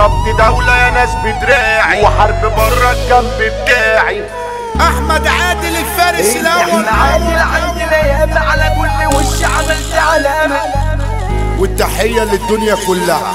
ضربت دولة يا ناس بدراعي وحرب بره الجنب بتاعي احمد عادل الفارس الاول احنا عادل عندنا ياما على كل وش عملت علامة والتحية للدنيا كلها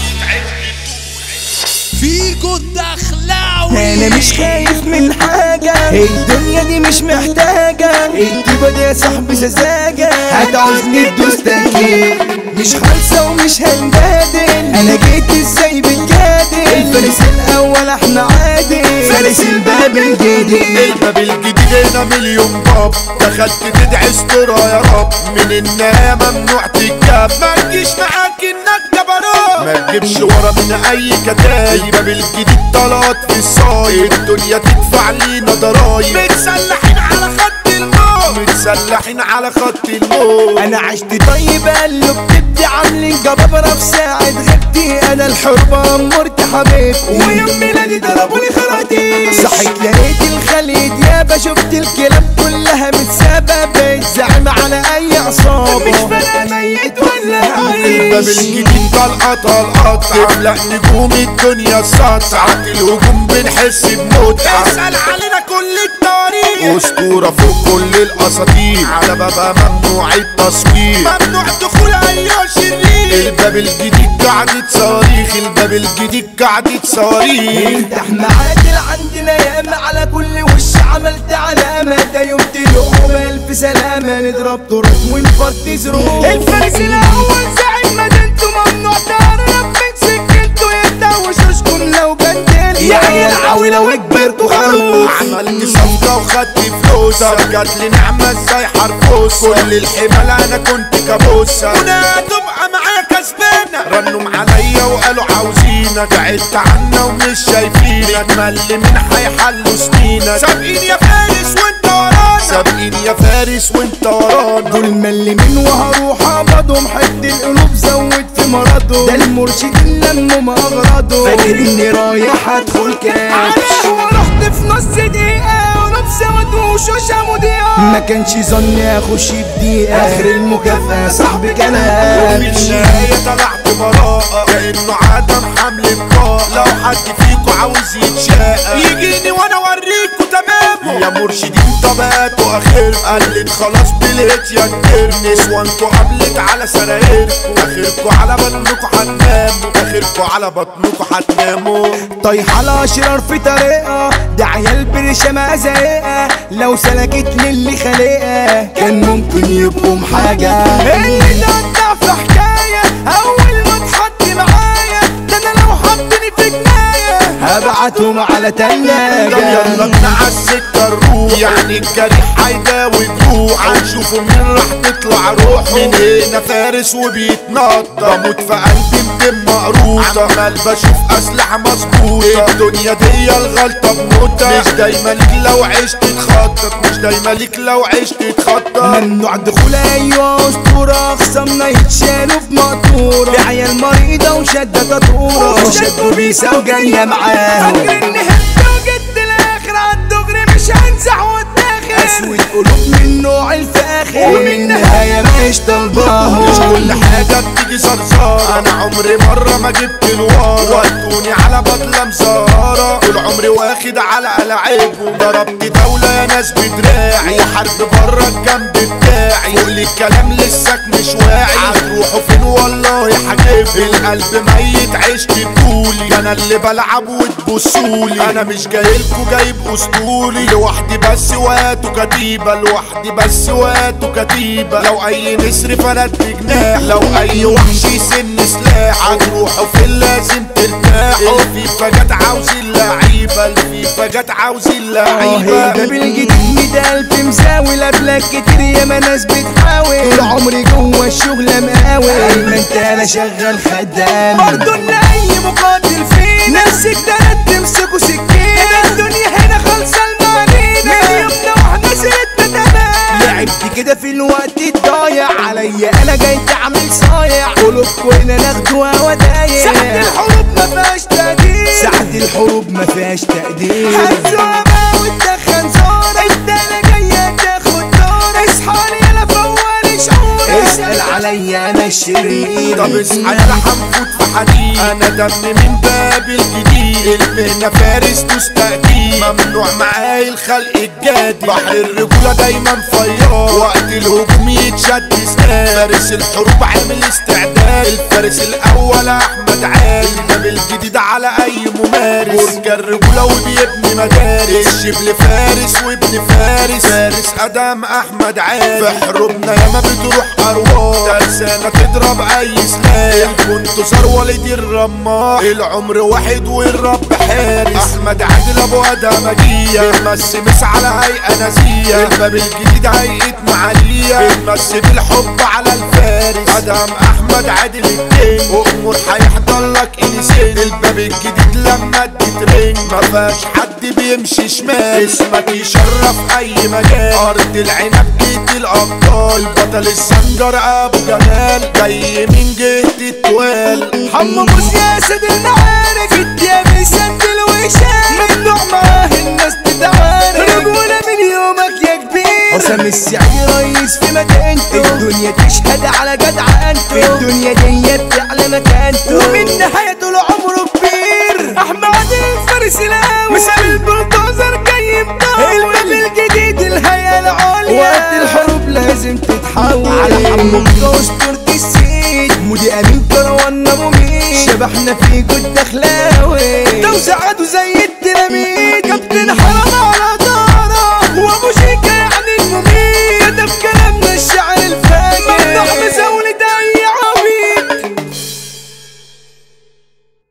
فيكو الدخلاوي انا مش خايف من حاجة الدنيا دي مش محتاجة الطيبة دي يا صاحبي سذاجة هتعوزني تدوس تأكيد مش خالصة ومش هنجادل انا جيت ازاي بتجادل الفارس الاول احنا عادل فارس الباب الجديد الباب الجديد هنا مليون باب دخلت تدعي استرا يا رب من النهاية ممنوع تتجاب ما تجيش معاك انك جبروت ما تجيبش ورا من اي كتايب الباب الجديد طلعت في الصايد الدنيا تدفع لينا ضرايب متسلحين على خط الموت متسلحين على خط الموت انا عشت طيب قلب بتدي عاملين جبابرة في ساعة غبتي انا الحربة امرت حبيبتي ويوم ميلادي ضربوني خراطيم صحيت لقيت الخليج يابا شفت الكلاب كلها متسابة بتزعم على اي عصابة مش فانا ميت ولا الباب عايش الجديد طلقة طلقة تفلق نجوم الدنيا السطع ساعات الهجوم بنحس بمتعة اسأل علينا كل التاريخ أسطورة فوق كل الأساطير على بابها ممنوع التصوير ممنوع دخول أي شرير الباب الجديد قعدة صواريخ الباب الجديد قعدة صواريخ انت احنا عادل عندنا ياما على كل وش عملت علامة ده يوم تلوم الف سلامة نضرب طرق ونفضي زروق الفارس الاول زعيم مدينته ممنوع تقرب من سكنته يتدوش اشكم لو جندل يا عيال عاوي وكبرتوا خروف عملت صفقة وخدت فلوس جات لي نعمة ازاي حرفوس كل الحمال انا كنت كابوسة هنا تبقى معايا كسبانة رنوا عليا وقالوا عاوزينك بعدت عنا ومش شايفينك مل من هيحلوا سنينك سابقين يا فارس وانت ورانا سابقين يا فارس وانت ورانا دول ملمين وهروح اقبضهم حد القلوب زود في مرضه ده المرشد اللي لمهم اغراضه فاكر اني رايح ادخل كاتش ورحت في نص دقيقة ولبس سواد وشوشة مضيئة ما كانش ظني اخش بدقيقة اخر المكافأة صاحبي وفي كلام النهاية طلعت براءة كأنه عدم حمل بطاقة لو حد فيكو عاوز يتشاقى يجيني وانا اوريكوا تمامه يا مرشدين طبقاتوا اخر قلت خلاص بلقيت يا كبير نسوانكوا قبلت على سرايركوا اخركوا على بطنكوا هتناموا اخركوا على بطنكوا هتناموا طايحة الاشرار في طريقة ده عيال برشامة زائقة لو سلكت للي خلقها كان ممكن يبقوا حاجة اللي ده في حكاية اول ما اتحط معايا ده انا لو حطني في جناية هبعتهم على طب يلا تلاجة بينا عالسكة نروح يعني الجريح هيداوي جروح هنشوفوا مين راح تطلع روحه من هنا فارس وبيتنطط بموت في قلبي مدم مقروطة عمال بشوف أسلحة مظبوطة الدنيا دي الغلطة بموتة مش دايما ليك لو عشت تخطط مش دايما ليك لو عشت تخطط ممنوع دخول ايوه اسطورة خصمنا يتشالوا في مقطورة في عيال مريضة وشدة تطورة وشدوا بيسا وجاية معاهم فاكر اني هبت وجد الاخر عالدغري مش هنزح واتاخر اسود قلوب من نوع الفاخر ومن نهاية مش طالباهم مش كل حاجة بتيجي صرصارة أنا عمري مرة ما جبت الورا ودوني على بطلة مزارة طول عمري واخد على ألعابهم ضربت دولة يا ناس بدراعي وحرب بره الجنب بتاعي فوق الكلام لساك مش واعي هتروحوا فين والله حاجب القلب ميت عشت طولي أنا اللي بلعب وتبصولي أنا مش جايلكوا جايب أسطولي لوحدي بس وهاتوا كتيبة لوحدي بس وهاتوا كتيبة لو أي نسر فلت بجناح لو أي وحش يسن سلاح هتروحوا فين لازم ترتاحوا الفيفا جت عاوزين لعيبة الفيفا جت عاوزين لعيبة الباب الجديد مدال في مساوي قبلك كتير ياما ناس بتحاول طول عمري جوه الشغل مقاول ايمن انت انا شغال خدام برضه ان اي مقاتل فينا نفسك ده تمسكوا سكينة الدنيا هنا خالصة المعنينا من يومنا واحنا سيرتنا تمام لعبت كده في الوقت الضايع عليا انا جاي تعمل صايع قلوبكوا هنا ناخدوها ودايع ساعة الحروب ما فيهاش تقدير ساعة الحروب ما فيهاش تقدير هزوها بقى وتدخن زور انت انا جاية تاخد دور اصحى لي انا فوق شعور اسأل عليا انا الشرير طب اصحى يا هنفوت في حديد الحديد انا دم من باب الجديد المهنة فارس تستأكيد ممنوع معاي الخلق الجادي بحر الرجولة دايما فيار وقت الهجوم يتشد سنان فارس الحروب عامل استعداد الفارس الاول احمد عادل الباب الجديد على اي ممارس برج الرجولة وبيبني مدارس الشبل فارس وابن فارس فارس ادم احمد عادل في حروبنا ياما بتروح ارواح ترسانة تضرب اي سلاح كنت ثروة لدي الرماح العمر واحد والرب حارس احمد عادل ابو ادم مجية بنمس مس على هيئة نزية الباب الجديد هيئة معالية بنمس بالحب على الفارس ادم احمد عادل الكينج وامور هيحضر لك انسان الباب الجديد لما تترن ما فيهاش حد بيمشي شمال اسمك يشرف اي مجال ارض العنب جيت الابطال بطل السنجر ابو جمال جاي من جهة التوال حمو بوس يا سيد المعارك الدياب يسندل ويشارك ممنوع معاه الناس تتعارك رجولة من يومك يا كبير حسام السعدي رئيس في مكانته الدنيا تشهد على جدعنته الدنيا دي بتعلى مكانته ومن نهايته لعمره كبير احمد الفارس الاول مثال البلدوزر جاي مدور الباب الجديد الهيئة العليا وقت الحروب لازم تتحول على حمو اسطورة السيد مودي امين كروان مميت شبحنا في جد اخلاوي توزيعاته زي الديناميت